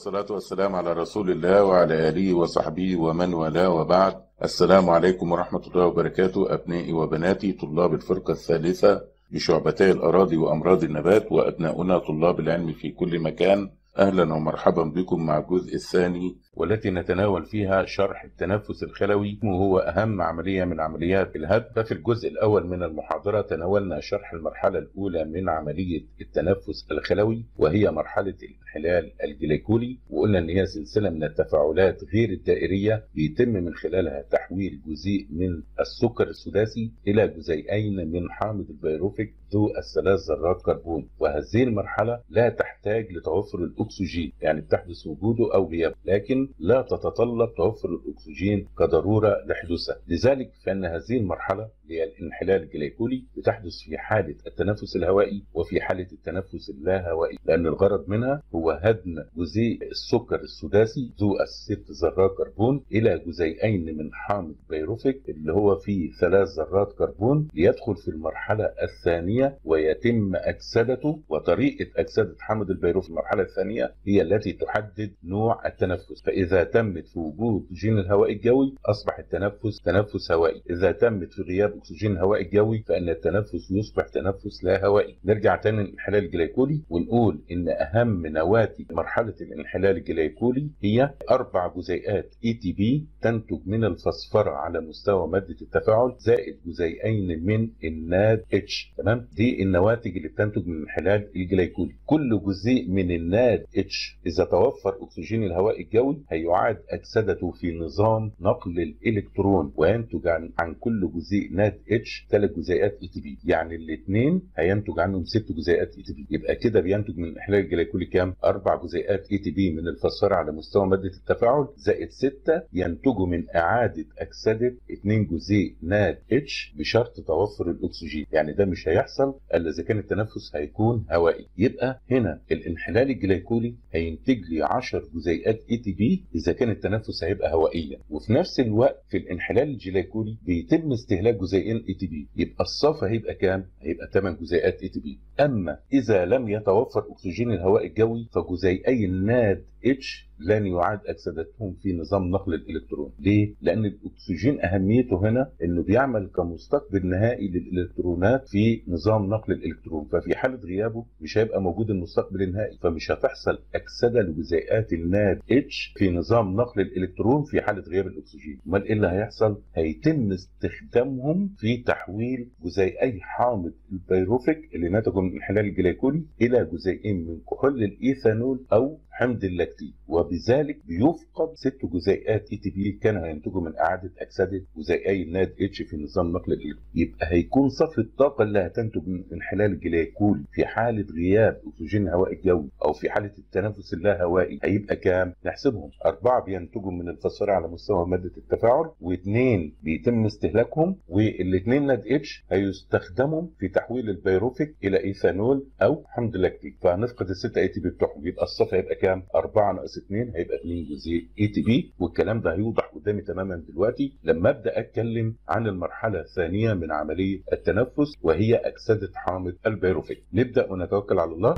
والصلاة والسلام على رسول الله وعلى آله وصحبه ومن والاه وبعد السلام عليكم ورحمة الله وبركاته أبنائي وبناتي طلاب الفرقة الثالثة بشعبتي الأراضي وأمراض النبات وأبناؤنا طلاب العلم في كل مكان أهلا ومرحبا بكم مع الجزء الثاني والتي نتناول فيها شرح التنفس الخلوي وهو أهم عملية من عمليات الهد ففي الجزء الأول من المحاضرة تناولنا شرح المرحلة الأولى من عملية التنفس الخلوي وهي مرحلة الانحلال الجليكولي وقلنا إن هي سلسلة من التفاعلات غير الدائرية بيتم من خلالها تحويل جزيء من السكر السداسي إلى جزيئين من حامض البيروفيك ذو الثلاث ذرات كربون وهذه المرحلة لا تحتاج لتوفر الأكسجين يعني بتحدث وجوده أو غيابه لكن لا تتطلب توفر الأكسجين كضرورة لحدوثها لذلك فإن هذه المرحلة هي الانحلال الجليكولي بتحدث في حالة التنفس الهوائي وفي حالة التنفس اللا هوائي لأن الغرض منها هو هدم جزيء السكر السداسي ذو الست ذرات كربون إلى جزيئين من حامض بيروفيك اللي هو فيه ثلاث ذرات كربون ليدخل في المرحلة الثانية ويتم أكسدته وطريقة أكسدة حامض البيروفيك في المرحلة الثانية هي التي تحدد نوع التنفس فإذا تمت في وجود أكسجين الهواء الجوي أصبح التنفس تنفس هوائي إذا تمت في غياب أكسجين الهواء الجوي فإن التنفس يصبح تنفس لا هوائي نرجع تاني للانحلال الجليكولي ونقول إن أهم نواتج مرحلة الانحلال الجليكولي هي أربع جزيئات اي تي بي تنتج من الفسفرة على مستوى مادة التفاعل زائد جزيئين من الناد اتش تمام دي النواتج اللي بتنتج من الانحلال الجليكولي كل جزيء من الناد اتش إذا توفر أكسجين الهواء الجوي هيعاد أكسدته في نظام نقل الإلكترون وينتج عن, عن كل جزيء ناد اتش ثلاث جزيئات اي تي بي يعني الاثنين هينتج عنهم ست جزيئات اي تي بي يبقى كده بينتج من الانحلال الجليكولي كام اربع جزيئات اي تي بي من الفسفره على مستوى ماده التفاعل زائد سته ينتجوا من اعاده اكسده اثنين جزيء ناد اتش بشرط توفر الاكسجين يعني ده مش هيحصل الا اذا كان التنفس هيكون هوائي يبقى هنا الانحلال الجليكولي هينتج لي 10 جزيئات اي تي بي اذا كان التنفس هيبقى هوائيا وفي نفس الوقت في الانحلال الجليكولي بيتم استهلاك جزيئين اي تي بي يبقى الصافي هيبقى كام هيبقى 8 جزيئات اي تي بي اما اذا لم يتوفر اكسجين الهواء الجوي فجزيئي الناد اتش لن يعاد اكسدتهم في نظام نقل الالكترون ليه لان الاكسجين اهميته هنا انه بيعمل كمستقبل نهائي للالكترونات في نظام نقل الالكترون ففي حاله غيابه مش هيبقى موجود المستقبل النهائي فمش هتحصل اكسده لجزيئات الناد اتش في نظام نقل الالكترون في حاله غياب الاكسجين امال ايه اللي هيحصل هيتم استخدامهم في تحويل جزيئي حامض البيروفيك اللي نتجوا من انحلال الجليكولي الى جزيئين من كحول الايثانول او حمض اللاكتيك وبذلك بيفقد ست جزيئات اي تي بي كانوا هينتجوا من اعاده اكسده جزيئي الناد اتش في نظام نقل الالكترون يبقى هيكون صف الطاقه اللي هتنتج من انحلال الجليكول في حاله غياب اكسجين الهواء الجوي او في حاله التنفس اللا هوائي هيبقى كام؟ نحسبهم اربعه بينتجوا من الفسفره على مستوى ماده التفاعل واثنين بيتم استهلاكهم والاثنين ناد اتش هيستخدموا في تحويل البيروفيك الى ايثانول او حمض لاكتيك فهنفقد الستة اي تي بي بتوعهم يبقى الصف هيبقى كام؟ 4 ناقص 2 هيبقى 2 جزيء اي تي بي والكلام ده هيوضح قدامي تماما دلوقتي لما ابدا اتكلم عن المرحله الثانيه من عمليه التنفس وهي اكسده حامض البيروفيك نبدا ونتوكل على الله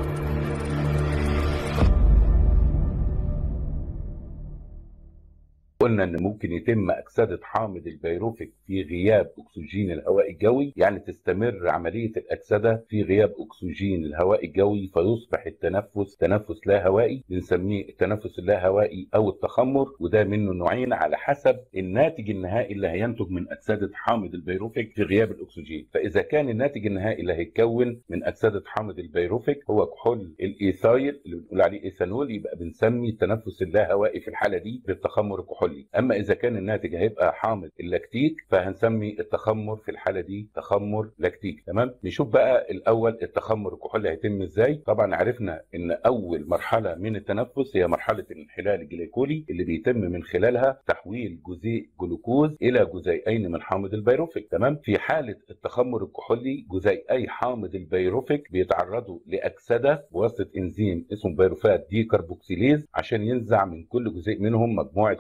قلنا ان ممكن يتم اكسده حامض البيروفيك في غياب اكسجين الهواء الجوي يعني تستمر عمليه الاكسده في غياب اكسجين الهواء الجوي فيصبح التنفس تنفس لا هوائي بنسميه التنفس اللا هوائي او التخمر وده منه نوعين على حسب الناتج النهائي اللي هينتج من اكسده حامض البيروفيك في غياب الاكسجين فاذا كان الناتج النهائي اللي هيتكون من اكسده حامض البيروفيك هو كحول الايثايل اللي بنقول عليه ايثانول يبقى بنسمي التنفس اللا هوائي في الحاله دي بالتخمر الكحولي اما اذا كان الناتج هيبقى حامض اللاكتيك فهنسمي التخمر في الحاله دي تخمر لاكتيك تمام نشوف بقى الاول التخمر الكحولي هيتم ازاي طبعا عرفنا ان اول مرحله من التنفس هي مرحله الانحلال الجليكولي اللي بيتم من خلالها تحويل جزيء جلوكوز الى جزيئين من حامض البيروفيك تمام في حاله التخمر الكحولي جزيئي حامض البيروفيك بيتعرضوا لاكسده بواسطه انزيم اسمه بيروفات دي كربوكسيليز عشان ينزع من كل جزيء منهم مجموعه كربوكسيل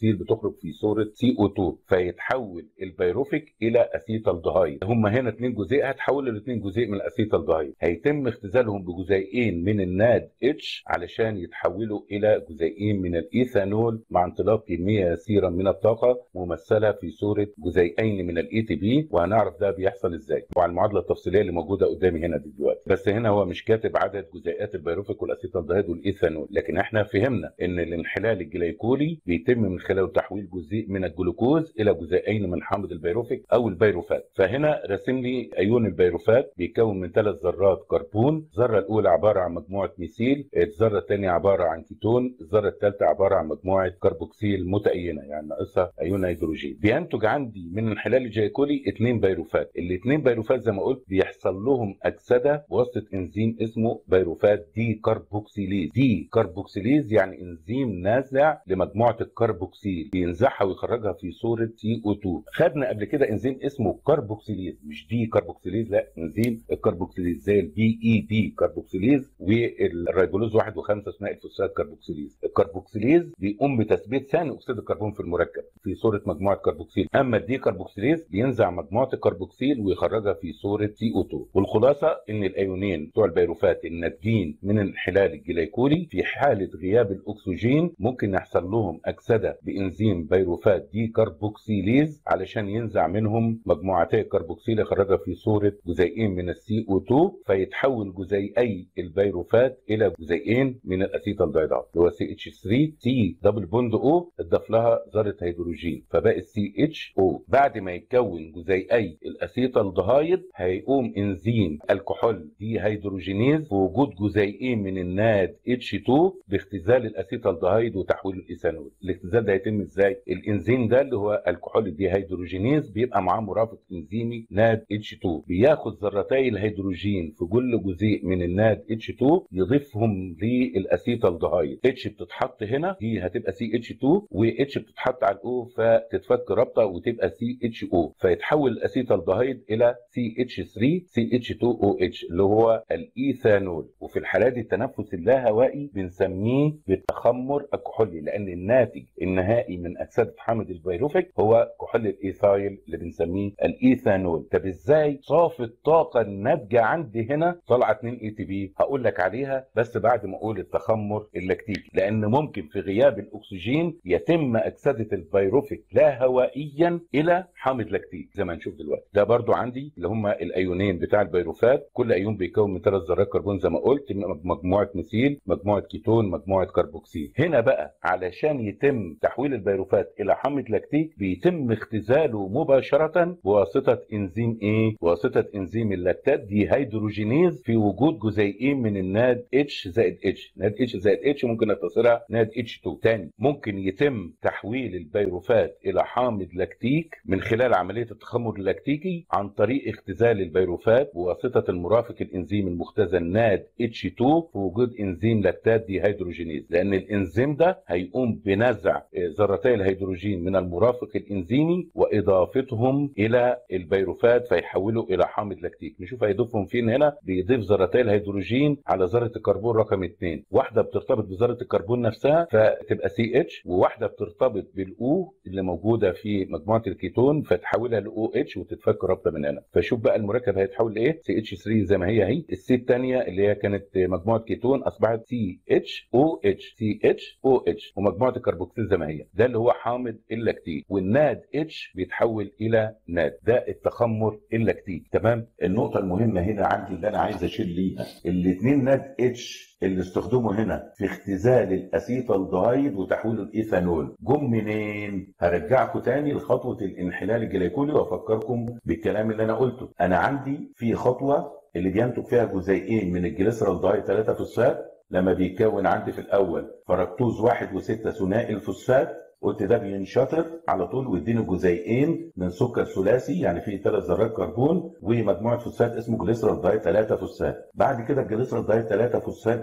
كربوكسيل بتخرج في صوره سي او 2 فيتحول البيروفيك الى اسيتالدهايد هم هنا اثنين جزيء هتحولوا لاثنين جزيء من الاسيتالدهايد هيتم اختزالهم بجزيئين من الناد اتش علشان يتحولوا الى جزيئين من الايثانول مع انطلاق كميه يسيره من الطاقه ممثله في صوره جزيئين من الاي تي بي وهنعرف ده بيحصل ازاي وعلى المعادله التفصيليه اللي موجوده قدامي هنا دلوقتي بس هنا هو مش كاتب عدد جزيئات البيروفيك والاسيتالدهيد والايثانول لكن احنا فهمنا ان الانحلال الجليكولي بيتم من خلاله تحويل جزيء من الجلوكوز الى جزيئين من حامض البيروفيك او البيروفات فهنا راسم لي ايون البيروفات بيتكون من ثلاث ذرات كربون الذره الاولى عباره عن مجموعه ميثيل الذره الثانيه عباره عن كيتون الذره الثالثه عباره عن مجموعه كربوكسيل متأينه يعني ناقصها ايون هيدروجين بينتج عندي من انحلال الجليكولي اثنين بيروفات الاثنين بيروفات زي ما قلت بيحصل لهم اكسده بواسطه انزيم اسمه بيروفات دي كربوكسيليز دي كربوكسيليز يعني انزيم نازع لمجموعه الكربوكسيل بينزعها ويخرجها في صوره سي او 2 خدنا قبل كده انزيم اسمه كربوكسيليز مش دي كربوكسيليز لا انزيم الكربوكسيليز زي البي اي بي كربوكسيليز والريبولوز 1 و5 اثناء الفوسفات كربوكسيليز الكربوكسيليز بيقوم بتثبيت ثاني اكسيد الكربون في المركب في صوره مجموعه كربوكسيل اما الدي كربوكسيليز بينزع مجموعه الكربوكسيل ويخرجها في صوره سي او 2 والخلاصه ان الايونين بتوع البيروفات الناتجين من الانحلال الجليكولي في حاله غياب الاكسجين ممكن يحصل لهم اكسده بانزيم بيروفات دي كربوكسيليز علشان ينزع منهم مجموعتي الكربوكسيل يخرجها في صوره جزيئين من السي او 2 فيتحول جزيئي البيروفات الى جزيئين من الاسيتالدهيدات اللي هو سي اتش 3 سي دبل بوند او اتضاف لها ذره هيدروجين فبقى السي اتش او بعد ما يتكون جزيئي الاسيتالدهايد هيقوم انزيم الكحول دي هيدروجينيز في وجود جزيئين من الناد اتش 2 باختزال الاسيتالدهايد وتحويل الايثانول الاختزال ده هيتم ازاي الانزيم ده اللي هو الكحول دي هيدروجينيز بيبقى معاه مرافق انزيمي ناد اتش 2 بياخد ذرتي الهيدروجين في كل جزيء من الناد اتش 2 يضيفهم للاسيتالدهايد اتش بتتحط هنا دي هتبقى سي اتش 2 واتش بتتحط على الاو فتتفك رابطه وتبقى سي اتش او فيتحول الاسيتالدهايد الى سي اتش 3 سي اتش 2 او اتش اللي هو الايثانول وفي الحالات دي التنفس اللاهوائي بنسميه بالتخمر الكحولي لان الناتج النهائي من اكسده حامض البيروفيك هو كحول الايثايل اللي بنسميه الايثانول طب ازاي صافي الطاقه الناتجه عندي هنا طالعه 2 اي تي بي هقول لك عليها بس بعد ما اقول التخمر اللاكتيكي لان ممكن في غياب الاكسجين يتم اكسده البيروفيك لا هوائيا الى حامض لاكتيك زي ما هنشوف دلوقتي ده برضو عندي اللي هم الايونين بتاع البيروفات كل ايون بيكون من ثلاث ذرات كربون زي ما قلت مجموعه مثيل مجموعه كيتون مجموعه كربوكسيل هنا بقى علشان يتم تحويل البيروفات الى حامض لاكتيك بيتم اختزاله مباشره بواسطه انزيم ايه بواسطه انزيم اللاكتات دي هيدروجينيز في وجود جزيئين من الناد اتش زائد اتش ناد اتش زائد اتش ممكن نختصرها ناد اتش 2 تاني ممكن يتم تحويل البيروفات الى حامض لاكتيك من خلال عمليه التخمر اللاكتيكي عن طريق اختزال البيروفات بواسطه المرافق الانزيم المختزل ناد اتش 2 في وجود انزيم لاكتات دي هيدروجينيز لان الانزيم ده هيقوم بنزع ذرتي الهيدروجين من المرافق الانزيمي واضافتهم الى البيروفات فيحولوا الى حامض لاكتيك نشوف هيضيفهم فين هنا بيضيف ذرتي الهيدروجين على ذره الكربون رقم 2 واحده بترتبط بذره الكربون نفسها فتبقى سي اتش وواحده بترتبط بالاو اللي موجوده في مجموعه الكيتون فتحولها لاو اتش وتتفك رابطه من هنا فشوف بقى المركب هيتحول لايه سي اتش 3 زي ما هي اهي السي الثانيه اللي هي كانت مجموعه كيتون اصبحت سي اتش او اتش سي اتش او اتش ومجموعه الكربوكسيل زي ما هي ده اللي هو حامض اللاكتيك والناد اتش بيتحول الى ناد ده التخمر اللاكتيك تمام النقطه المهمه هنا عندي اللي انا عايز اشير ليها الاثنين ناد اتش اللي استخدموا هنا في اختزال الاسيتالدهايد وتحويل الايثانول جم منين؟ هرجعكم تاني لخطوه الانحلال الجليكولي وافكركم بالكلام اللي انا قلته انا عندي في خطوه اللي بينتج فيها جزيئين من الجليسرالدهايد 3 فوسفات لما بيكون عندي في الاول فركتوز واحد وستة ثنائي الفوسفات قلت ده بينشطر على طول ويديني جزيئين من سكر ثلاثي يعني فيه ثلاث ذرات كربون ومجموعه فوسفات اسمه جليسرالدهايد 3 فوسفات بعد كده الجليسرالدهايد 3 فوسفات ده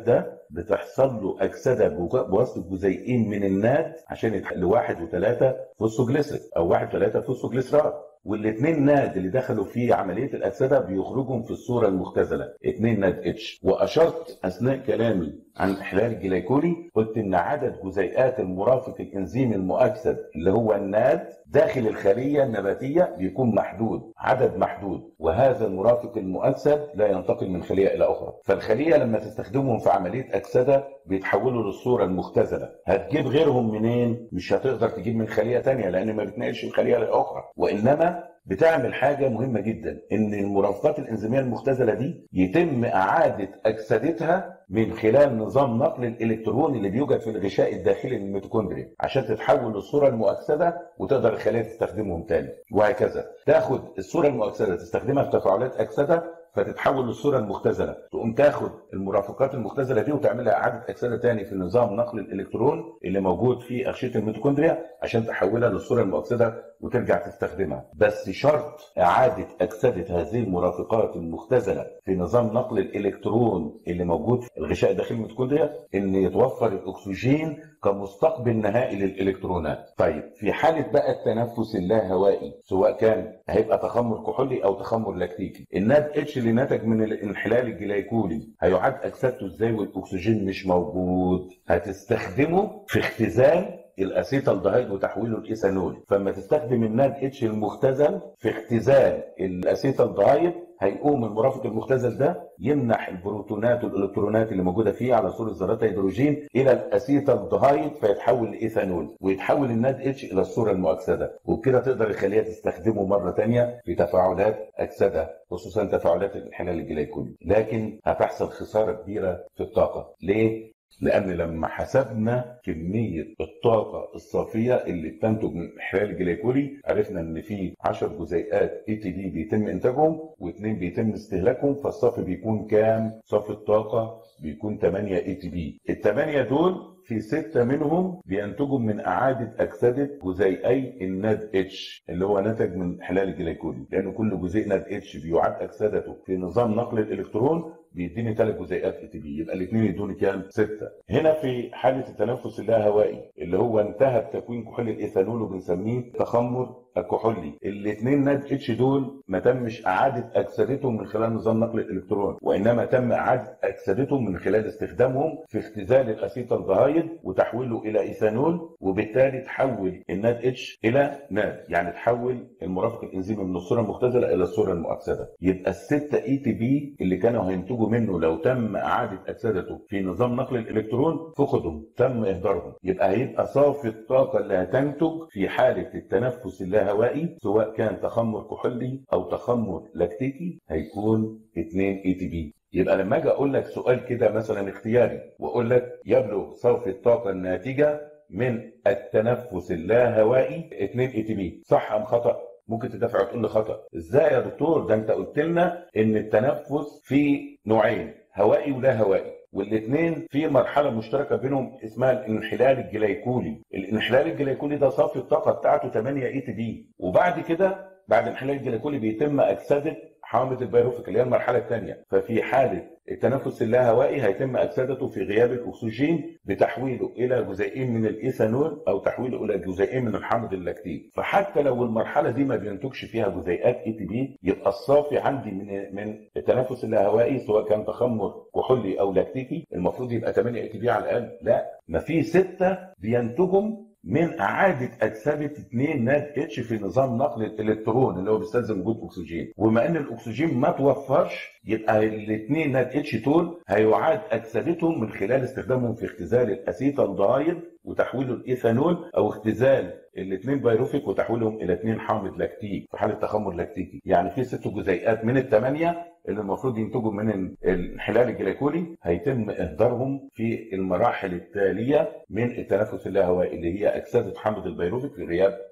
بتحصل له اكسده بواسطه جزيئين من الناد عشان يتحل واحد وثلاثه فوسفوجليسريك او واحد وثلاثه فوسفوجليسرات والاثنين ناد اللي دخلوا في عمليه الاكسده بيخرجوا في الصوره المختزله اثنين ناد اتش واشرت اثناء كلامي عن احلال الجليكولي قلت ان عدد جزيئات المرافق الانزيم المؤكسد اللي هو الناد داخل الخليه النباتيه بيكون محدود عدد محدود وهذا المرافق المؤكسد لا ينتقل من خليه الى اخرى فالخليه لما تستخدمهم في عمليه اكسده بيتحولوا للصوره المختزله هتجيب غيرهم منين مش هتقدر تجيب من خليه ثانيه لان ما بتنقلش من خليه لاخرى وانما بتعمل حاجه مهمه جدا ان المرافقات الانزيميه المختزله دي يتم اعاده اكسدتها من خلال نظام نقل الالكترون اللي بيوجد في الغشاء الداخلي للميتوكوندريا عشان تتحول للصوره المؤكسده وتقدر الخليه تستخدمهم تاني وهكذا تاخد الصوره المؤكسده تستخدمها في تفاعلات اكسده فتتحول للصوره المختزله تقوم تاخد المرافقات المختزله دي وتعملها اعاده اكسده تاني في نظام نقل الالكترون اللي موجود في اغشيه الميتوكوندريا عشان تحولها للصوره المؤكسده وترجع تستخدمها بس شرط اعاده اكسده هذه المرافقات المختزله في نظام نقل الالكترون اللي موجود في الغشاء داخل الميتوكوندريا ان يتوفر الاكسجين كمستقبل نهائي للالكترونات. طيب في حاله بقى التنفس اللاهوائي سواء كان هيبقى تخمر كحولي او تخمر لاكتيكي، الناد اتش اللي نتج من الانحلال الجليكولي هيعاد اكسدته ازاي والاكسجين مش موجود؟ هتستخدمه في اختزال الاسيتالدهيد وتحويله لايثانول فلما تستخدم الناد اتش المختزل في اختزال الاسيتالدهيد هيقوم المرافق المختزل ده يمنح البروتونات والالكترونات اللي موجوده فيه على صوره ذرات هيدروجين الى الاسيتالدهيد فيتحول لايثانول ويتحول الناد اتش الى الصوره المؤكسده وبكده تقدر الخليه تستخدمه مره ثانيه في تفاعلات اكسده خصوصا تفاعلات الانحلال الجليكولي لكن هتحصل خساره كبيره في الطاقه ليه لان لما حسبنا كميه الطاقه الصافيه اللي بتنتج من احلال الجليكولي عرفنا ان في 10 جزيئات اي تي بي بيتم انتاجهم واثنين بيتم استهلاكهم فالصافي بيكون كام؟ صافي الطاقه بيكون 8 اي تي بي الثمانيه دول في ستة منهم بينتجوا من إعادة أكسدة جزيئي الناد اتش اللي هو نتج من حلال الجليكولي لأن كل جزيء ناد اتش بيعاد أكسدته في نظام نقل الإلكترون بيديني ثلاث جزيئات اي تي بي يبقى الاثنين يدوني كام؟ سته. هنا في حاله التنفس اللاهوائي اللي هو انتهى بتكوين كحول الايثانول وبنسميه تخمر الكحولي. الاثنين ناد اتش دول ما تمش اعاده اكسدتهم من خلال نظام نقل الالكترون وانما تم اعاده اكسدتهم من خلال استخدامهم في اختزال الاسيتالدهايد وتحويله الى ايثانول وبالتالي تحول الناد اتش الى ناد يعني تحول المرافق الانزيمي من الصوره المختزله الى الصوره المؤكسده. يبقى السته اي تي بي اللي كانوا هينتجوا يخرجوا منه لو تم اعاده اكسدته في نظام نقل الالكترون فقدوا تم اهدارهم يبقى هيبقى صافي الطاقه اللي هتنتج في حاله التنفس اللاهوائي سواء كان تخمر كحولي او تخمر لاكتيكي هيكون 2 اي تي بي يبقى لما اجي اقول لك سؤال كده مثلا اختياري واقول لك يبلغ صافي الطاقه الناتجه من التنفس اللاهوائي 2 اي تي بي صح ام خطا ممكن تدافع وتقول لي خطا ازاي يا دكتور ده انت قلت لنا ان التنفس فيه نوعين هوائي ولا هوائي والاثنين في مرحلة مشتركة بينهم اسمها الانحلال الجليكولي الانحلال الجليكولي ده صافي الطاقة بتاعته 8 اي تي بي وبعد كده بعد الانحلال الجليكولي بيتم اكسدة حامض البيروفيك اللي هي المرحلة الثانية ففي حالة التنفس اللاهوائي هيتم اكسدته في غياب الاكسجين بتحويله الى جزيئين من الايثانول او تحويله الى جزيئين من الحامض اللاكتيك فحتى لو المرحله دي ما بينتجش فيها جزيئات اي تي بي يبقى الصافي عندي من من التنفس اللاهوائي سواء كان تخمر كحولي او لاكتيكي المفروض يبقى 8 اي تي بي على الاقل لا ما في سته بينتجهم من اعاده اكسده 2 ناد اتش في نظام نقل الالكترون اللي هو بيستلزم وجود اكسجين وما ان الاكسجين ما توفرش يبقى الاثنين ناد اتش دول هيعاد اكسدتهم من خلال استخدامهم في اختزال الاسيتالدهايد وتحويله الايثانول او اختزال الاثنين بايروفيك وتحويلهم الى اثنين حامض لاكتيك في حاله تخمر لاكتيكي يعني في ست جزيئات من الثمانيه اللي المفروض ينتجوا من الانحلال الجليكولي هيتم اهدارهم في المراحل التاليه من التنفس اللاهوائي اللي هي اكسده حامض البيروفيك في غياب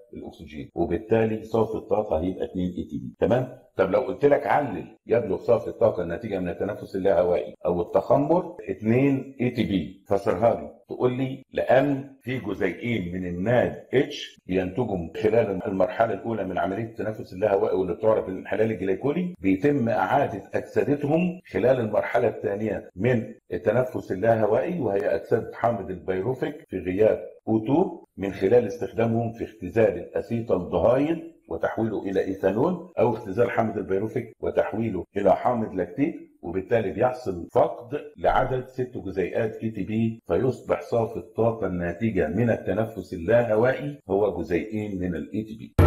الاكسجين وبالتالي صافي الطاقه هيبقى 2 اي تي بي تمام طب لو قلت لك علل يبلغ صافي الطاقه الناتجه من التنفس اللاهوائي او التخمر 2 اي تي بي فسرها لي تقول لي لان في جزيئين من الناد اتش بينتجوا خلال المرحله الاولى من عمليه التنفس اللاهوائي واللي بتعرف بالانحلال الجليكولي بيتم اعاده اكسدتهم خلال المرحله الثانيه من التنفس اللاهوائي وهي اكسده حامض البيروفيك في غياب O2 من خلال استخدامهم في اختزال الاسيتالدهايد وتحويله الى ايثانول او اختزال حامض البيروفيك وتحويله الى حامض لاكتيك وبالتالي بيحصل فقد لعدد ست جزيئات اي تي بي فيصبح صافي الطاقه الناتجه من التنفس اللاهوائي هو جزيئين من الاي تي بي.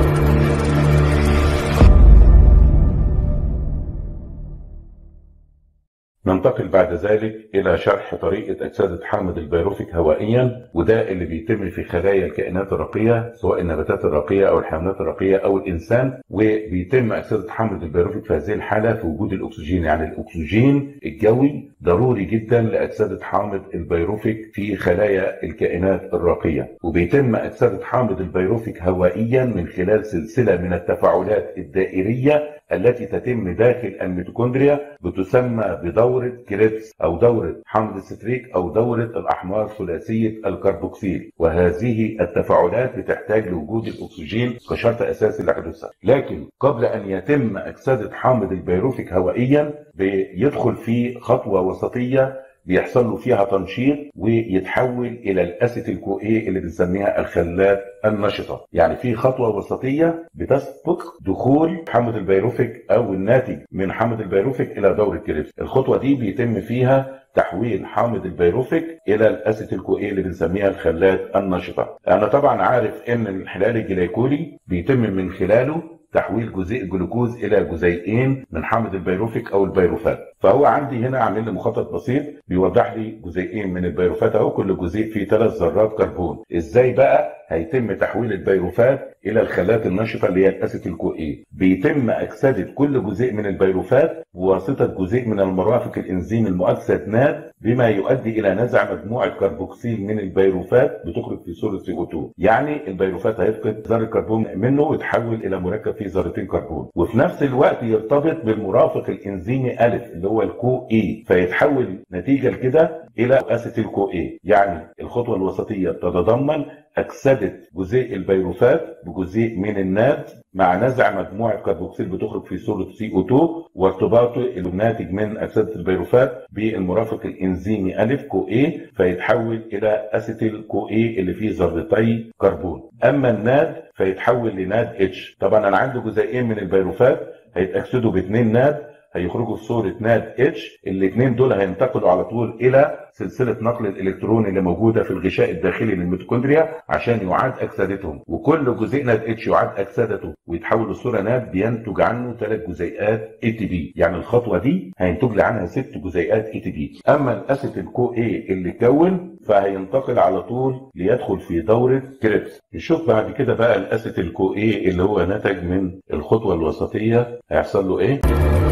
ننتقل بعد ذلك إلى شرح طريقة أكسدة حامض البيروفيك هوائيا وده اللي بيتم في خلايا الكائنات الرقية سواء النباتات الرقية أو الحيوانات الرقية أو الإنسان وبيتم أكسدة حامض البيروفيك في هذه الحالة في وجود الأكسجين يعني الأكسجين الجوي ضروري جدا لأكسدة حامض البيروفيك في خلايا الكائنات الرقية وبيتم أكسدة حامض البيروفيك هوائيا من خلال سلسلة من التفاعلات الدائرية التي تتم داخل الميتوكوندريا بتسمى بدورة كريبس أو دورة حمض الستريك أو دورة الأحماض ثلاثية الكربوكسيل وهذه التفاعلات بتحتاج لوجود الأكسجين كشرط أساسي لحدوثها لكن قبل أن يتم أكسدة حامض البيروفيك هوائيا بيدخل في خطوة وسطية بيحصل له فيها تنشيط ويتحول الى الاسيتيل كو ايه اللي بنسميها الخلات النشطه يعني في خطوه وسطيه بتسبق دخول حمض البيروفيك او الناتج من حمض البيروفيك الى دور الكريبس الخطوه دي بيتم فيها تحويل حامض البيروفيك الى الاسيتيل كو ايه اللي بنسميها الخلات النشطه انا طبعا عارف ان الانحلال الجليكولي بيتم من خلاله تحويل جزيء جلوكوز الى جزيئين من حامض البيروفيك او البيروفات فهو عندي هنا عامل لي مخطط بسيط بيوضح لي جزيئين من البيروفات اهو كل جزيء فيه ثلاث ذرات كربون ازاي بقى هيتم تحويل البيروفات الى الخلايا النشطه اللي هي الاسيتيل كو اي بيتم اكسده كل جزيء من البيروفات بواسطه جزيء من المرافق الانزيم المؤكسد ناد بما يؤدي الى نزع مجموعه كربوكسيل من البيروفات بتخرج في صوره سي او 2 يعني البيروفات هيفقد ذره كربون منه ويتحول الى مركب فيه ذرتين كربون وفي نفس الوقت يرتبط بالمرافق الانزيمي الف اللي هو الكو اي فيتحول نتيجه لكده الى اسيتيل كو اي يعني الخطوه الوسطيه تتضمن اكسده جزيء البيروفات بجزيء من الناد مع نزع مجموعه كربوكسيل بتخرج في صوره سي او 2 وارتباطه الناتج من اكسده البيروفات بالمرافق الانزيمي الف كو اي فيتحول الى اسيتيل كو اي اللي فيه ذرتي كربون اما الناد فيتحول لناد اتش طبعا انا عندي جزيئين من البيروفات هيتاكسدوا باثنين ناد هيخرجوا في صوره ناد اتش الاثنين دول هينتقلوا على طول الى سلسله نقل الالكترون اللي موجوده في الغشاء الداخلي للميتوكوندريا عشان يعاد اكسدتهم وكل جزيء ناد اتش يعاد اكسدته ويتحول لصوره ناد بينتج عنه ثلاث جزيئات اي تي بي يعني الخطوه دي هينتج لي عنها ست جزيئات اي تي بي اما الاسيتيل كو اي اللي كون فهينتقل على طول ليدخل في دوره كريبس نشوف بعد كده بقى الاسيتيل كو اي اللي هو نتج من الخطوه الوسطيه هيحصل له ايه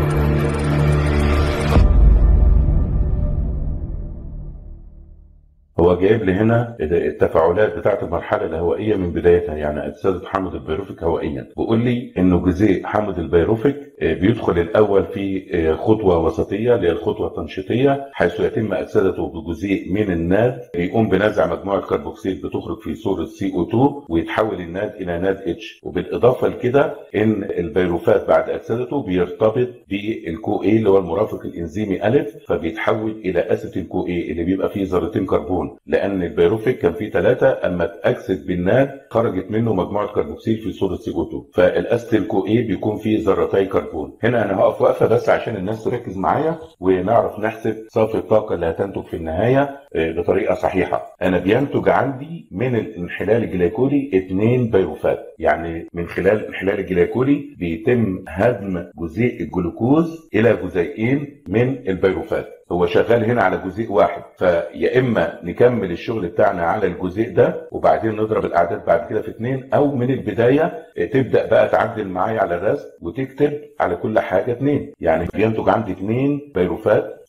هو جايب لي هنا التفاعلات بتاعه المرحله الهوائيه من بدايتها يعني اكسده حامض البيروفيك هوائيا بيقول لي انه جزيء حامض البيروفيك بيدخل الاول في خطوه وسطيه اللي هي الخطوه التنشيطيه حيث يتم اكسدته بجزيء من الناد يقوم بنزع مجموعه كربوكسيل بتخرج في صوره سي او 2 ويتحول الناد الى ناد اتش وبالاضافه لكده ان البيروفات بعد اكسدته بيرتبط بالكو اي اللي هو المرافق الانزيمي الف فبيتحول الى اسيتيل كو اي اللي بيبقى فيه ذرتين كربون لان البيروفيك كان فيه ثلاثه اما اتاكسد بالناد خرجت منه مجموعه كربوكسيل في صوره سي او 2 فالاسيتيل كو اي بيكون فيه ذرتي كربون هنا انا هقف وقفه بس عشان الناس تركز معايا ونعرف نحسب صافي الطاقه اللي هتنتج في النهايه بطريقه صحيحه انا بينتج عندي من الانحلال الجليكولي اثنين بيروفات يعني من خلال الانحلال الجليكولي بيتم هدم جزيء الجلوكوز الى جزيئين من البيروفات هو شغال هنا على جزيء واحد فيا اما نكمل الشغل بتاعنا على الجزيء ده وبعدين نضرب الاعداد بعد كده في اثنين او من البدايه تبدا بقى تعدل معايا على الرسم وتكتب على كل حاجه اثنين يعني بينتج عندي اثنين بيروفات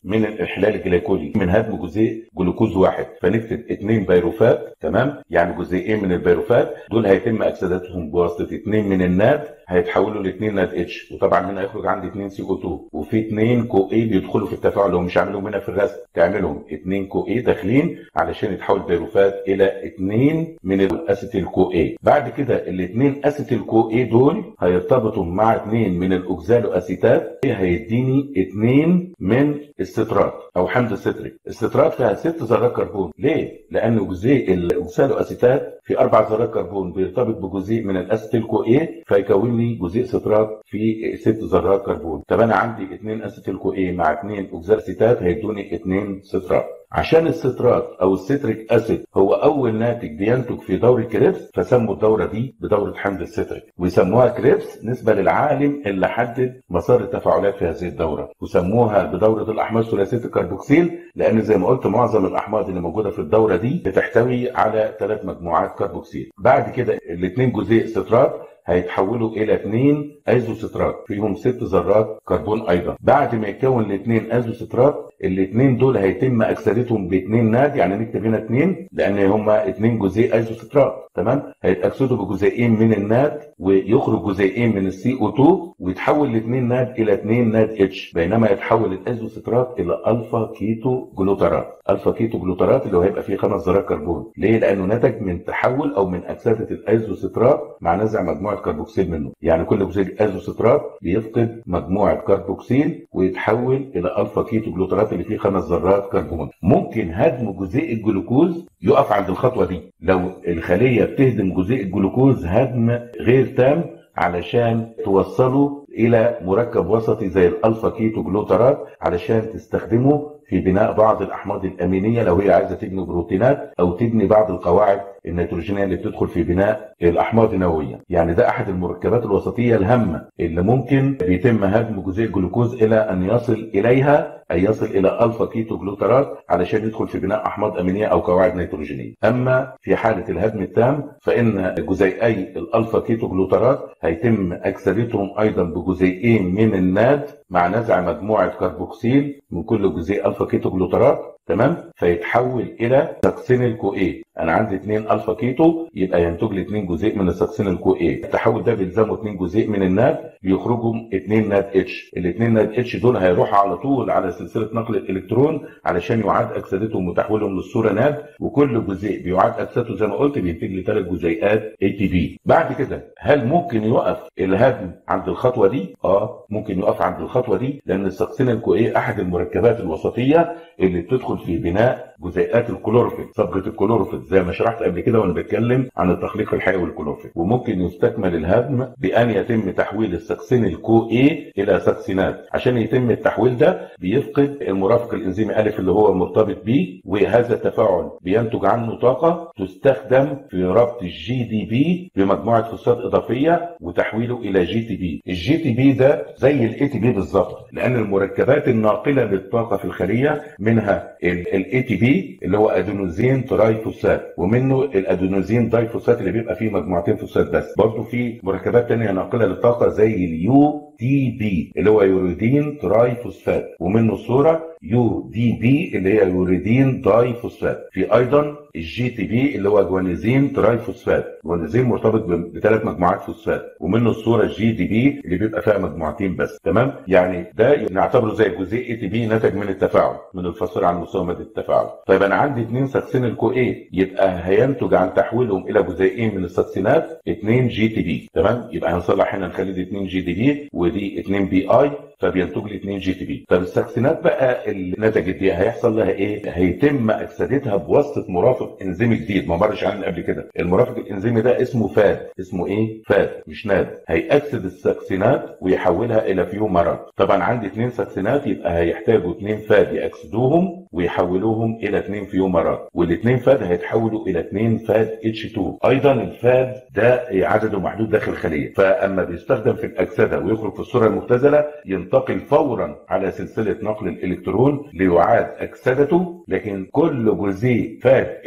من الانحلال الجليكولي من هدم جزيء جلوكوز واحد فنكتب اثنين بيروفات تمام يعني جزيئين من البيروفات دول هيتم اكسدتهم بواسطه اثنين من الناد هيتحولوا لاثنين ناد اتش وطبعا هنا هيخرج عندي 2 سي او 2 وفي اثنين كو اي بيدخلوا في التفاعل لو مش عاملهم هنا في الرسم تعملهم اثنين كو اي داخلين علشان يتحول بيروفات الى اثنين من الاسيتيل كو اي بعد كده الاثنين اسيتيل كو اي دول هيرتبطوا مع اثنين من الاوكزالو اسيتات هيديني اثنين من السترات او حمض الستريك السترات فيها ست ذرات كربون ليه لان جزيء الاوكسالو اسيتات في اربع ذرات كربون بيرتبط بجزيء من الاسيتيل كو اي فيكون لي جزيء سترات في ست ذرات كربون طب انا عندي اثنين اسيتيل كو اي مع اثنين اوكزالوسيتات هيدوني اثنين سترات عشان السترات او الستريك اسيد هو اول ناتج بينتج في دوره كريبس فسموا الدوره دي بدوره حمض الستريك ويسموها كريبس نسبه للعالم اللي حدد مسار التفاعلات في هذه الدوره وسموها بدوره الاحماض ثلاثيه الكربوكسيل لان زي ما قلت معظم الاحماض اللي موجوده في الدوره دي بتحتوي على ثلاث مجموعات كربوكسيل بعد كده الاثنين جزيء سترات هيتحولوا الى اثنين ايزوسترات فيهم ست ذرات كربون ايضا بعد ما يتكون الاثنين ايزوسترات الاثنين دول هيتم اكسدتهم باثنين ناد يعني نكتب هنا اثنين لان هما اثنين جزيء ايزوسترات تمام هيتاكسدوا بجزيئين من الناد ويخرج جزيئين من السي او 2 ويتحول الاثنين ناد الى اثنين ناد اتش بينما يتحول الايزوسترات الى الفا كيتو جلوترات الفا كيتو جلوترات اللي هو هيبقى فيه خمس ذرات كربون ليه لانه نتج من تحول او من اكسده الايزوسترات مع نزع مجموعه كربوكسيل منه يعني كل جزيء ايزوسترات بيفقد مجموعه كربوكسيل ويتحول الى الفا كيتو جلوترات اللي فيه خمس ذرات كربون ممكن هدم جزيء الجلوكوز يقف عند الخطوه دي لو الخليه بتهدم جزيء الجلوكوز هدم غير تام علشان توصله الى مركب وسطي زي الالفا كيتو جلوترات علشان تستخدمه في بناء بعض الاحماض الامينيه لو هي عايزه تبني بروتينات او تبني بعض القواعد النيتروجينيه اللي بتدخل في بناء الاحماض النوويه يعني ده احد المركبات الوسطيه الهامه اللي ممكن بيتم هدم جزيء الجلوكوز الى ان يصل اليها اي يصل الى الفا كيتو جلوترات علشان يدخل في بناء احماض امينيه او قواعد نيتروجينيه اما في حاله الهدم التام فان جزيئي الالفا كيتو جلوترات هيتم اكسدتهم ايضا بجزيئين من الناد مع نزع مجموعه كربوكسيل من كل جزيء الفا كيتو جلوترات تمام فيتحول الى ساكسين الكو اي انا عندي 2 الفا كيتو يبقى ينتج لي 2 جزيء من الساكسين الكو اي التحول ده بيلزمه 2 جزيء من الناد بيخرجوا 2 ناد اتش الاثنين ناد اتش دول هيروحوا على طول على سلسله نقل الالكترون علشان يعاد اكسدتهم وتحويلهم للصوره ناد وكل جزيء بيعاد اكسدته زي ما قلت بينتج لي ثلاث جزيئات اي تي بي بعد كده هل ممكن يوقف الهدم عند الخطوه دي اه ممكن يوقف عند الخطوه دي لان الساكسين الكو اي احد المركبات الوسطيه اللي بتدخل في بناء جزيئات الكلوروفيل صبغه الكلوروفيل زي ما شرحت قبل كده وانا بتكلم عن التخليق الحيوي الكلوروفيل وممكن يستكمل الهدم بان يتم تحويل الساكسين الكو اي الى ساكسينات عشان يتم التحويل ده بيفقد المرافق الانزيمي الف اللي هو مرتبط بيه وهذا التفاعل بينتج عنه طاقه تستخدم في ربط الجي دي بي بمجموعه فوسفات اضافيه وتحويله الى جي تي بي الجي تي بي ده زي الاي تي بي بالظبط لان المركبات الناقله للطاقه في الخليه منها الاي تي بي اللي هو ادينوزين ترايفوسات ومنه الادينوزين دايفوسات اللي بيبقى فيه مجموعتين فوسفات بس برضه في مركبات ثانيه ناقله للطاقه زي اليو دي بي اللي هو يوريدين تراي فوسفات ومنه الصوره يو دي بي اللي هي يوريدين داي فوسفات في ايضا الجي تي بي اللي هو جوانيزين تراي فوسفات جوانيزين مرتبط بثلاث مجموعات فوسفات ومنه الصوره الجي دي بي اللي بيبقى فيها مجموعتين بس تمام يعني ده نعتبره زي جزيء اي تي بي نتج من التفاعل من الفصيل عن مستوى ماده التفاعل طيب انا عندي اثنين ساكسين الكو اي يبقى هينتج عن تحويلهم الى جزيئين من الساكسينات 2 جي تي بي تمام يبقى هنصلح هنا نخلي دي 2 جي تي بي ودي 2 بي اي فبينتج لي 2 جي تي بي طب الساكسينات بقى اللي نتجت دي هيحصل لها ايه هيتم اكسدتها بواسطه مرافق انزيمي جديد ما مرش عنه قبل كده المرافق الانزيمي ده اسمه فاد اسمه ايه فاد مش ناد هيأكسد الساكسينات ويحولها الى فيومرات طبعا عندي اثنين ساكسينات يبقى هيحتاجوا اثنين فاد يأكسدوهم ويحولوهم الى اثنين فيومرات والاثنين فاد هيتحولوا الى اثنين فاد اتش 2 ايضا الفاد ده عدده محدود داخل الخليه فاما بيستخدم في الاكسده ويخرج في الصوره المختزله ينتقل فورا على سلسله نقل الالكترون ليعاد اكسدته لكن كل جزيء فاد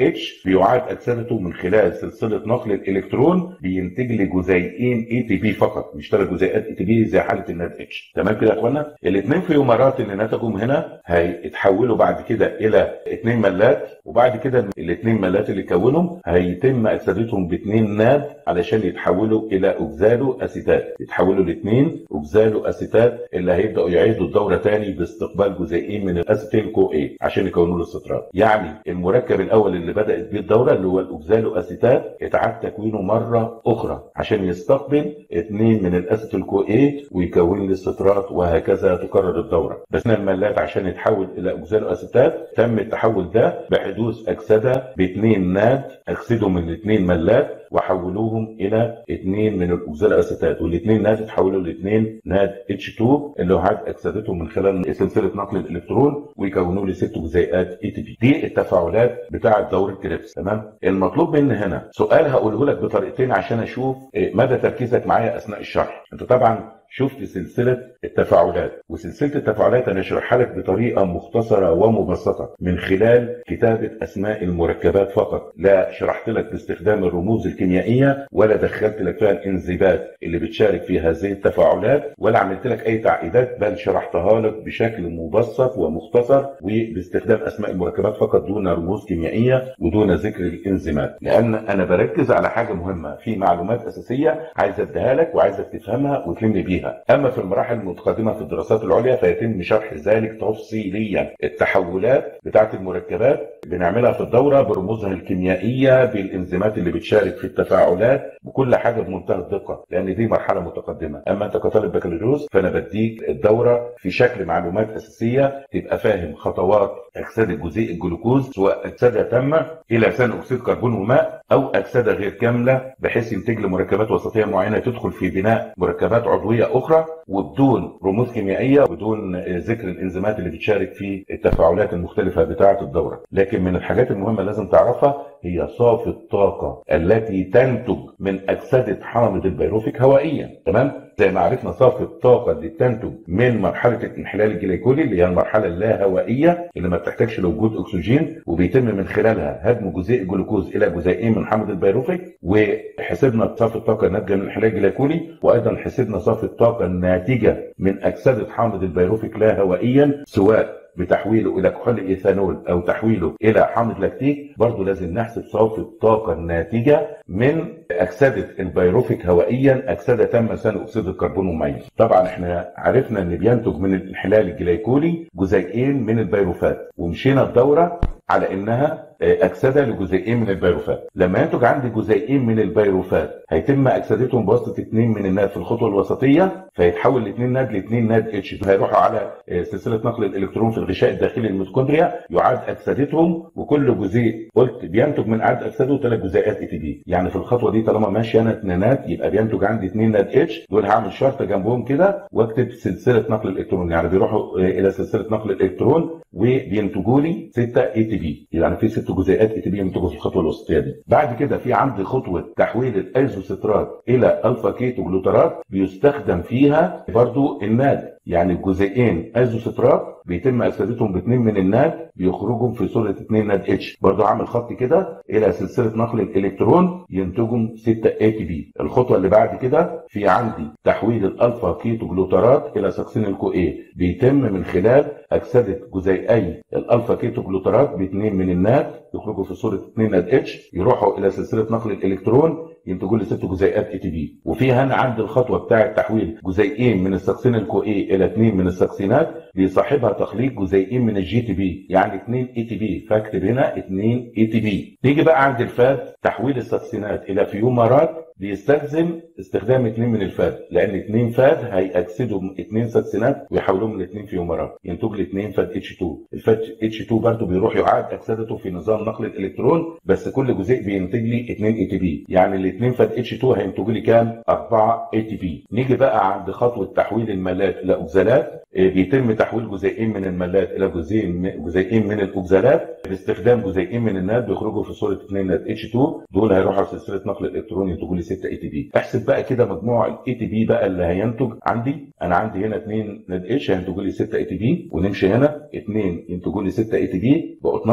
اتش بيعاد اكسدته من خلال سلسله نقل الالكترون بينتج لي جزيئين اي تي بي فقط مش ثلاث جزيئات اي تي بي زي حاله الناد اتش تمام كده يا اخوانا الاثنين فيومرات اللي نتجوا هنا هيتحولوا بعد كده الى اثنين ملات وبعد كده الاثنين ملات اللي كونهم هيتم اكسدتهم باثنين ناد علشان يتحولوا الى اوكزالو اسيتات يتحولوا لاثنين اوكزالو اسيتات اللي هيبداوا يعيدوا الدوره تاني باستقبال جزيئين من الاسيتيل كو اي عشان يكونوا له السترات يعني المركب الاول اللي بدات بيه الدوره اللي هو الاوكزالو اسيتات اتعاد تكوينه مره اخرى عشان يستقبل اثنين من الاسيتيل كو اي ويكون لي السترات وهكذا تكرر الدوره بس الملات عشان يتحول الى اوكزالو اسيتات تم التحول ده بحدوث اكسده باثنين ناد اكسدوا من الاثنين ملات وحولوهم الى اثنين من الاوكزالو اسيتات والاثنين ناد اتحولوا لاثنين ناد اتش 2 اللي عاد اكسدتهم من خلال سلسله نقل الالكترون ويكونوا لي ست جزيئات اي تي بي دي التفاعلات بتاعه دوره كريبس تمام المطلوب مني هنا سؤال هقوله لك بطريقتين عشان اشوف مدى تركيزك معايا اثناء الشرح انت طبعا شفت سلسلة التفاعلات وسلسلة التفاعلات أنا أشرحها لك بطريقة مختصرة ومبسطة من خلال كتابة أسماء المركبات فقط لا شرحت لك باستخدام الرموز الكيميائية ولا دخلت لك فيها الإنزيمات اللي بتشارك في هذه التفاعلات ولا عملت لك أي تعقيدات بل شرحتها لك بشكل مبسط ومختصر وباستخدام أسماء المركبات فقط دون رموز كيميائية ودون ذكر الإنزيمات لأن أنا بركز على حاجة مهمة في معلومات أساسية عايز أديها لك وعايزك تفهمها وتلم بيها اما في المراحل المتقدمه في الدراسات العليا فيتم شرح ذلك تفصيليا التحولات بتاعه المركبات بنعملها في الدوره برموزها الكيميائيه بالانزيمات اللي بتشارك في التفاعلات بكل حاجه بمنتهى الدقه لان دي مرحله متقدمه اما انت كطالب بكالوريوس فانا بديك الدوره في شكل معلومات اساسيه تبقى فاهم خطوات اكسده جزيء الجلوكوز سواء اكسده تامه الى ثاني اكسيد كربون وماء او اكسده غير كامله بحيث ينتج لي مركبات وسطيه معينه تدخل في بناء مركبات عضويه اخرى وبدون رموز كيميائيه وبدون ذكر الانزيمات اللي بتشارك في التفاعلات المختلفه بتاعه الدوره لكن من الحاجات المهمه لازم تعرفها هي صافي الطاقه التي تنتج من اكسده حامض البيروفيك هوائيا تمام زي ما عرفنا صافي الطاقه اللي تنتج من مرحله الانحلال الجليكولي اللي هي المرحله اللاهوائيه اللي ما بتحتاجش لوجود اكسجين وبيتم من خلالها هدم جزيء الجلوكوز الى جزيئين من حامض البيروفيك وحسبنا صافي الطاقه الناتجه من الانحلال الجليكولي وايضا حسبنا صافي الطاقه الناتجه من اكسده حامض البيروفيك لاهوائيا سواء بتحويله الى كحول ايثانول او تحويله الى حامض لاكتيك برضه لازم نحسب صافي الطاقه الناتجه من اكسده البيروفيك هوائيا اكسده تم ثاني اكسيد الكربون مميز طبعا احنا عرفنا ان بينتج من الانحلال الجليكولي جزيئين من البيروفات ومشينا الدوره على انها اكسده لجزيئين من البيروفات لما ينتج عندي جزيئين من البيروفات هيتم اكسدتهم بواسطه اثنين من الناد في الخطوه الوسطيه فيتحول الاثنين ناد لاثنين ناد اتش هيروحوا على سلسله نقل الالكترون في الغشاء الداخلي للميتوكوندريا يعاد اكسدتهم وكل جزيء قلت بينتج من اعاده اكسده ثلاث جزيئات اي تي بي يعني في الخطوه دي طالما ماشيه انا اثنينات يبقى بينتج عندي اثنين ناد اتش دول هعمل شرطه جنبهم كده واكتب سلسله نقل الالكترون يعني بيروحوا الى سلسله نقل الالكترون وبينتجوا لي 6 اي تي بي يعني في ست جزيئات اي تي بي ينتجوا في الخطوه الوسطيه دي بعد كده في عندي خطوه تحويل الايزوسترات الى الفا كيتو جلوترات بيستخدم فيها برضو الناد يعني الجزيئين ايزوسترات بيتم اكسدتهم باثنين من الناد بيخرجوا في صوره 2 ناد اتش برضه عامل خط كده الى سلسله نقل الالكترون ينتجوا 6 اي تي بي الخطوه اللي بعد كده في عندي تحويل الالفا كيتو جلوترات الى ساكسين الكو اي بيتم من خلال اكسده جزيئي الالفا كيتو جلوترات باثنين من الناد يخرجوا في صوره 2 ناد اتش يروحوا الى سلسله نقل الالكترون ينتجوا لي ست جزيئات اي تي بي وفي هنا عندي الخطوه بتاعه تحويل جزيئين من الساكسين الكو اي الى اثنين من الساكسينات بيصاحبها تخليط جزيئين من الجي تي بي يعني 2 اي تي بي فاكتب هنا 2 اي تي بي نيجي بقى عند الفات تحويل الساكسينات الى فيومرات بيستلزم استخدام اثنين من الفاد لان اثنين فاد هيأكسدوا اثنين ساكسينات ويحولوهم لاثنين فيومرات ينتج لي اثنين فاد اتش 2 الفاد اتش 2 برضه بيروح يعاد اكسدته في نظام نقل الالكترون بس كل جزيء بينتج لي 2 اي تي بي يعني الاثنين فاد اتش 2 هينتجوا لي كام 4 اي تي بي نيجي بقى عند خطوه تحويل المالات الى اوكزالات بيتم تحويل جزيئين من المالات الى جزيئين جزيئين من الاوكزالات باستخدام جزيئين من الناد بيخرجوا في صوره 2 ناد اتش 2 دول هيروحوا على سلسله نقل الالكترون ينتجوا لي 6 اي تي بي احسب بقى كده مجموع الاي تي بي بقى اللي هينتج عندي انا عندي هنا 2 ناد اتش هينتجوا لي 6 اي تي بي ونمشي هنا 2 ينتجوا لي 6 اي تي بي بقوا 12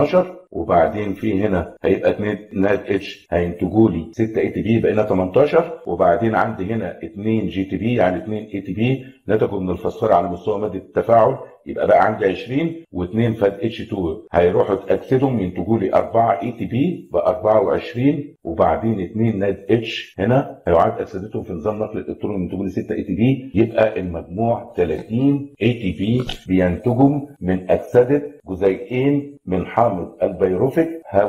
وبعدين في هنا هيبقى 2 ناد اتش هينتجوا لي 6 اي تي بي بقينا 18 وبعدين عندي هنا 2 جي تي بي يعني 2 اي تي بي نتجوا من الفسفور على مستوى ماده التفاعل يبقى بقى عندي 20 و2 فاد اتش 2 هيروحوا اتاكسدهم ينتجوا لي 4 اي تي بي ب 24 وبعدين 2 ناد اتش هنا هيعاد اكسدتهم في نظام نقل الالكترون ينتجوا لي 6 اي تي بي يبقى المجموع 30 اي تي بي بينتجوا من اكسده جزيئين من حامض البيروفيك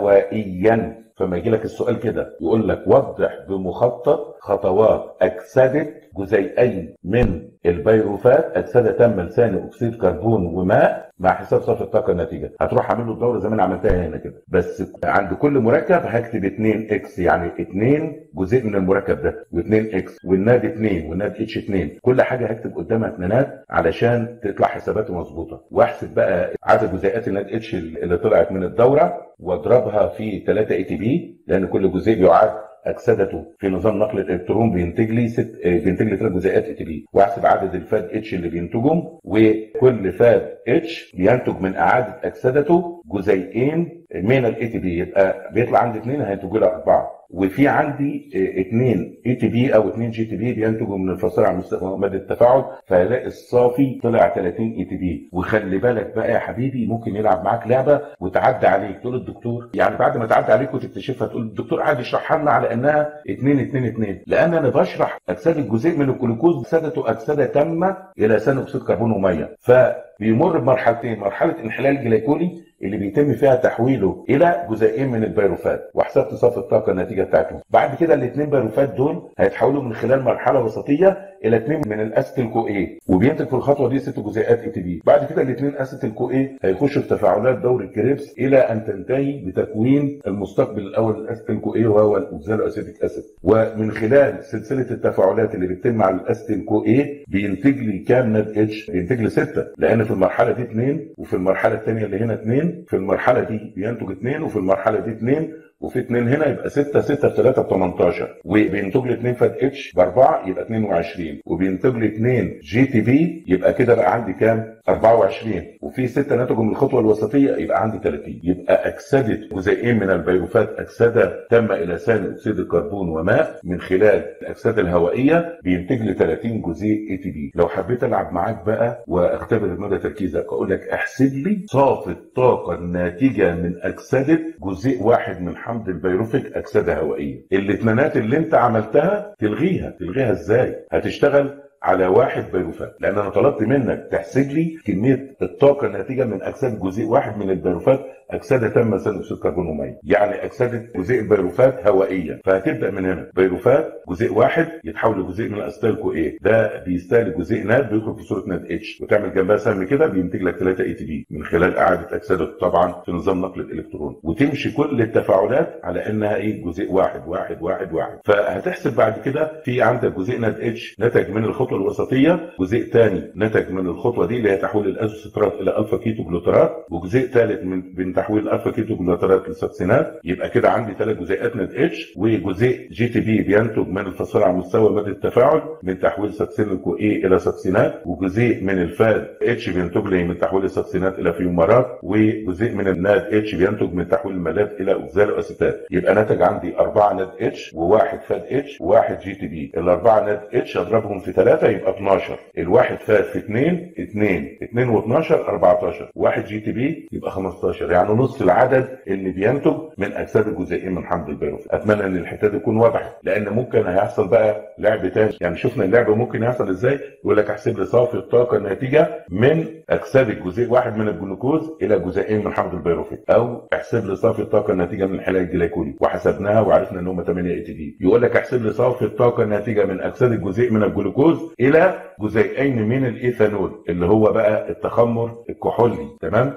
هوائيا فما يجي لك السؤال كده يقول لك وضح بمخطط خطوات اكسده جزيئين من البيروفات اكسده تم ثاني اكسيد كربون وماء مع حساب صافي الطاقه الناتجه هتروح اعمل له الدوره زي ما انا عملتها هنا كده بس عند كل مركب هكتب 2 اكس يعني 2 جزء من المركب ده و2 اكس والناد 2 والناد اتش 2 كل حاجه هكتب قدامها اثنينات علشان تطلع حساباتي مظبوطه واحسب بقى عدد جزيئات الناد اتش اللي طلعت من الدوره واضربها في 3 اي تي بي لان كل جزيء بيعاد اكسدته في نظام نقل الالكترون بينتج لي ست بينتج لي ثلاث جزيئات اي تي بي واحسب عدد الفاد اتش اللي بينتجهم وكل فاد اتش بينتج من اعاده اكسدته جزيئين من الاي تي بي يبقى بيطلع عندي اثنين هينتجوا لي اربعه وفي عندي اثنين اي تي بي او اثنين جي تي بي بينتجوا من الفصيله على مستوى ماده التفاعل فهلاقي الصافي طلع 30 اي تي بي وخلي بالك بقى يا حبيبي ممكن يلعب معاك لعبه وتعدي عليك تقول الدكتور يعني بعد ما تعدي عليك وتكتشفها تقول الدكتور قاعد يشرحها لنا على انها 2 2 2 لان انا بشرح اجساد الجزيء من الجلوكوز اكسدته اكسده تامه الى ثاني اكسيد كربون وميه فبيمر بمرحلتين مرحله انحلال جليكولي اللي بيتم فيها تحويله الى جزيئين من البيروفات وحسبت صافي الطاقه الناتجه بتاعتهم بعد كده الاثنين بيروفات دول هيتحولوا من خلال مرحله وسطيه الى اثنين من الاسيتيل كو اي وبينتج في الخطوه دي ست جزيئات اي تي بي بعد كده الاثنين اسيتيل كو اي هيخشوا في تفاعلات دور الكريبس الى ان تنتهي بتكوين المستقبل الاول للاسيتيل كو اي وهو الاوكزالو اسيتيك اسيد ومن خلال سلسله التفاعلات اللي بتتم على الاسيتيل كو اي بينتج لي كام ناد اتش بينتج لي سته لان في المرحله دي اثنين وفي المرحله الثانيه اللي هنا اثنين في المرحله دي بينتج اثنين وفي المرحله دي اثنين وفي اثنين هنا يبقى 6 6 في 3 ب 18 وبينتج لي 2 فات اتش باربعه يبقى 22 وبينتج لي 2 جي تي بي يبقى كده بقى عندي كام؟ 24 وفي 6 نتجوا من الخطوه الوسطيه يبقى عندي 30 يبقى اكسدت جزيئين من البيروفات اكسده تم الى ثاني اكسيد الكربون وماء من خلال الاكسده الهوائيه بينتج لي 30 جزيء اي تي بي لو حبيت العب معاك بقى واختبر مدى تركيزك اقول لك احسب لي صافي الطاقه الناتجه من اكسده جزيء واحد من حمض البيروفيك اكسده هوائيه الاثنينات اللي انت عملتها تلغيها تلغيها ازاي هتشتغل على واحد بيروفات لان انا طلبت منك تحسب لي كميه الطاقه الناتجه من اكسده جزيء واحد من البيروفات اكسده تم ثاني اكسيد كربون وميه يعني اكسده جزيء البيروفات هوائيا فهتبدا من هنا بيروفات جزيء واحد يتحول لجزيء من الاسيتيل كو ايه ده بيستهلك جزيء ناد بيدخل في صوره ناد اتش وتعمل جنبها سهم كده بينتج لك 3 اي تي بي من خلال اعاده اكسدته طبعا في نظام نقل الالكترون وتمشي كل التفاعلات على انها ايه جزيء واحد واحد واحد واحد فهتحسب بعد كده في عندك جزيء ناد اتش نتج من الخطوه الوسطيه جزيء ثاني نتج من الخطوه دي اللي هي تحويل الازوسترات الى الفا كيتو جلوترات وجزيء ثالث من من تحويل الالفا كيتو جلوترات للسكسينات يبقى كده عندي ثلاث جزيئات ناد اتش وجزيء جي تي بي بينتج من الفصيل على مستوى ماده التفاعل من تحويل سكسين كو اي الى سكسينات وجزيء من الفاد اتش بينتج لي من تحويل السكسينات الى فيومرات وجزيء من الناد اتش بينتج من تحويل المادات الى اوكزالو اسيتات يبقى نتج عندي اربعه ناد اتش وواحد فاد اتش وواحد جي تي بي الاربعه ناد اتش اضربهم في ثلاثه يبقى 12 الواحد فاد في 2 2 2 و12 14 واحد جي تي بي يبقى 15 يعني نص العدد اللي بينتج من اجساد الجزيئين من حمض البيروفيك اتمنى ان الحته دي تكون وضحت لان ممكن هيحصل بقى لعب تاني يعني شفنا اللعب ممكن يحصل ازاي يقول لك احسب لي صافي الطاقه الناتجه من اجساد الجزيء واحد من الجلوكوز الى جزيئين من حمض البيروفيك او احسب لي صافي الطاقه الناتجه من الحلاق الجليكولي وحسبناها وعرفنا ان هم 8 اي تي بي يقول لك احسب لي صافي الطاقه الناتجه من اجساد الجزيء من الجلوكوز الى جزيئين من الايثانول اللي هو بقى التخمر الكحولي تمام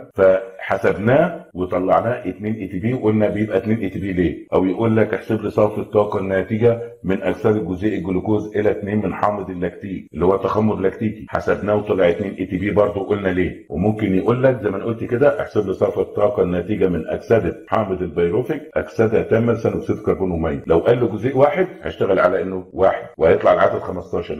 فحسبناه وطلعناه 2 اي تي بي وقلنا بيبقى 2 اي تي بي ليه او يقول لك احسب لي صافي الطاقه الناتجه من اجساد الجزيء الجلوكوز الى 2 من حامض اللاكتيك اللي هو تخمر لاكتيكي حسبناه وطلع 2 اي تي بي برضه قلنا ليه وممكن يقول لك زي ما انا قلت كده احسب لي صافي الطاقه الناتجه من اكسده حامض البيروفيك اكسده تم ثاني اكسيد كربون وميه لو قال له جزيء واحد هيشتغل على انه واحد وهيطلع العدد 15 لو قال له جزيء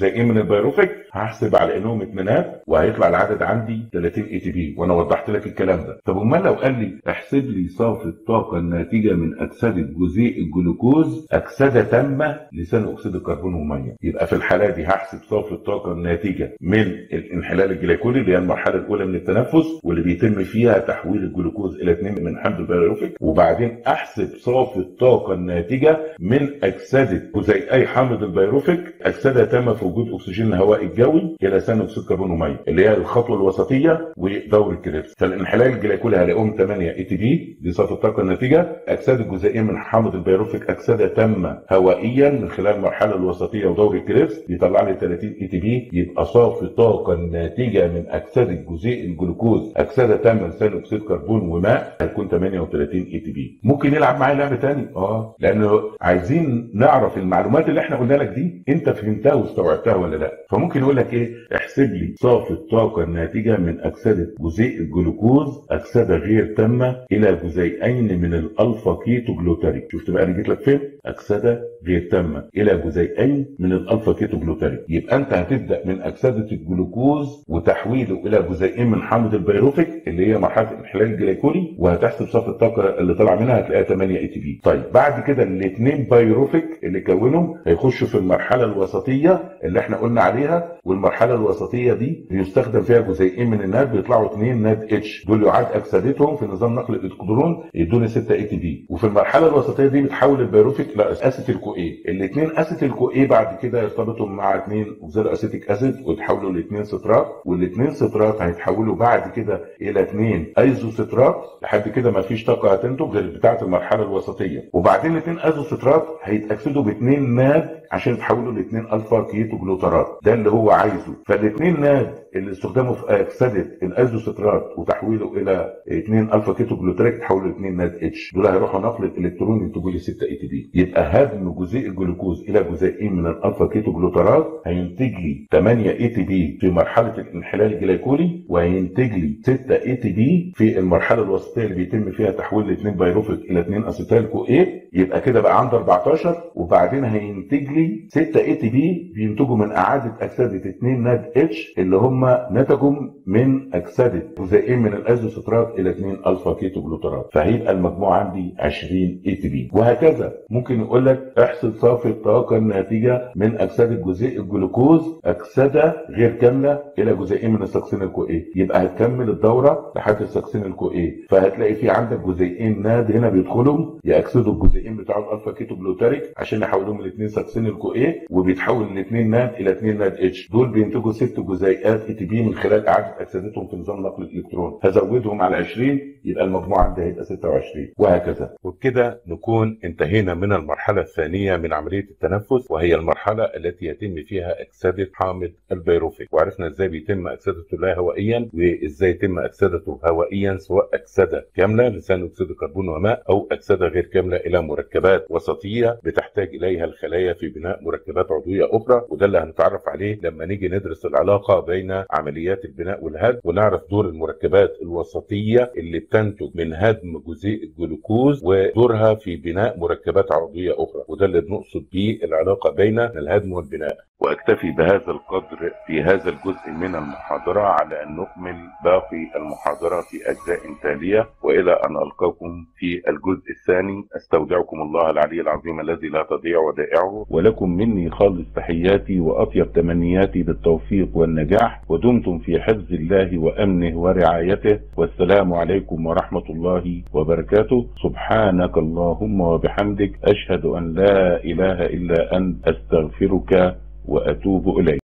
جزيئين من البيروفيك هحسب على انهم اثنينات وهيطلع العدد عندي 30 اي تي بي وانا وضحت لك الكلام ده طب امال لو قال لي احسب لي صافي الطاقه الناتجه من اكسده جزيء الجلوكوز اكسده تامه لثاني اكسيد الكربون وميه يبقى في الحاله دي هحسب صافي الطاقه الناتجه من الانحلال الجليكولي اللي هي المرحله الاولى من التنفس واللي بيتم فيها تحويل الجلوكوز الى 2 من حمض البيروفيك وبعدين احسب صافي الطاقه الناتجه من اكسده جزيئي حامض البيروفيك اكسده تامه في وجود اكسجين الهواء الجوي الى ثاني اكسيد الكربون وميه اللي هي الخطوه الوسطيه ودور الكريبس فالانحلال الجليكولي هلاقيهم 8 اي تي بي دي صافي الطاقه الناتجه اكسده جزيئين من حامض البيروفيك اكسده تامه هوائيا من خلال المرحله الوسطيه ودور الكريبس بيطلع لي 30 اي تي بي يبقى صافي الطاقه الناتجه من اكسده جزيء الجلوكوز اكسده تامه لثاني اكسيد كربون وماء هتكون 38 اي تي بي ممكن يلعب معايا لعبه ثاني اه لانه عايزين نعرف المعلومات اللي احنا قلنا لك دي انت فهمتها واستوعبتها ولا لا فممكن يقول لك ايه احسب لي صافي الطاقه الناتجه من اكسده جزيء الجلوكوز اكسده غير تامه الى جزيئين من الالفا كيتو جلوتاريك شفت بقى انا جيت لك فين اكسده غير تامه الى جزيئين من الالفا كيتو جلوتاريك يبقى انت هتبدا من اكسده الجلوكوز وتحويله الى جزيئين من حامض البيروفيك اللي هي مرحله الانحلال الجليكولي وهتحسب صافي الطاقه اللي طالع منها هتلاقيها 8 اي تي بي طيب بعد كده الاثنين بايروفيك اللي كونهم هيخشوا في المرحله الوسطيه اللي احنا قلنا عليها والمرحله الوسطيه دي بيستخدم فيها جزيئين من الناد بيطلعوا اثنين ناد اتش دول يعاد اكسدتهم في نظام نقل الالكترون يدوني 6 اي تي بي وفي المرحله الوسطيه دي بتحول البيروفيك لاسيتيل كو اي الاثنين اسيتيل كو اي بعد كده يرتبطوا مع اثنين اوكسيدو اسيتيك اسيد ويتحولوا لاثنين سترات والاثنين سترات هيتحولوا بعد كده الى اثنين ايزو سترات لحد كده ما فيش طاقه هتنتج غير بتاعه المرحله الوسطيه وبعدين الاثنين ايزو سترات هيتاكسدوا باثنين ناد عشان يتحولوا لاثنين الفا كيتو جلوترات ده اللي هو عايزه فالاثنين ناد اللي استخدموا في اكسده الايزوسترات وتحويله الى 2 الفا كيتو جلوتريك تحوله ل 2 ناد اتش دول هيروحوا نقل الالكترون ينتجوا لي 6 اي تي بي يبقى هدم جزيء الجلوكوز الى جزيئين من الالفا كيتو جلوترات هينتج لي 8 اي تي بي في مرحله الانحلال الجليكولي وهينتج لي 6 اي تي بي في المرحله الوسطيه اللي بيتم فيها تحويل ال 2 بايروفيك الى 2 اسيتيل كو اي يبقى كده بقى عندي 14 وبعدين هينتج لي 6 اي تي بي بينتجوا من اعاده اكسده 2 ناد اتش اللي هم نتجوا من اكسده جزيئين من الايزوسترات الى 2 الفا كيتو جلوترات فهيبقى المجموع عندي 20 اي تي بي وهكذا ممكن يقول لك احسب صافي الطاقه الناتجه من اكسده جزيء الجلوكوز اكسده غير كامله الى جزيئين من السكسين الكو اي يبقى هتكمل الدوره لحد السكسين الكو اي فهتلاقي في عندك جزيئين ناد هنا بيدخلوا ياكسدوا الجزيئين بتاع الالفا كيتو جلوتاريك عشان يحولوهم لاثنين سكسين الكو اي وبيتحول الاثنين ناد الى 2 ناد اتش دول بينتجوا ست جزيئات اي تي بي من خلال اعاده اكسدتهم في نظام نقل الالكترون هزودهم على 20 يبقى المجموع عندي هيبقى 26 وهكذا وبكده نكون انتهينا من المرحله الثانيه من عمليه التنفس وهي المرحله التي يتم فيها اكسده حامض البيروفيك وعرفنا ازاي بيتم اكسدته لا هوائيا وازاي يتم اكسدته هوائيا سواء اكسده كامله لثاني اكسيد الكربون وماء او اكسده غير كامله الى مركبات وسطيه بتحتاج اليها الخلايا في بناء مركبات عضويه اخرى وده اللي هنتعرف عليه لما نيجي ندرس العلاقه بين عمليات البناء والهدم ونعرف دور المركبات الوسطيه اللي بتنتج من هدم جزيء الجلوكوز ودورها في بناء مركبات عضويه اخرى وده اللي بنقصد بيه العلاقه بين الهدم والبناء واكتفي بهذا القدر في هذا الجزء من المحاضره على ان نكمل باقي المحاضره في اجزاء تاليه والى ان القاكم في الجزء الثاني استودعكم الله العلي العظيم الذي لا تضيع ودائعه ولكم مني خالص تحياتي واطيب تمنياتي بالتوفيق والنجاح ودمتم في حفظ الله وامنه ورعايته والسلام عليكم ورحمه الله وبركاته سبحانك اللهم وبحمدك اشهد ان لا اله الا انت استغفرك واتوب اليك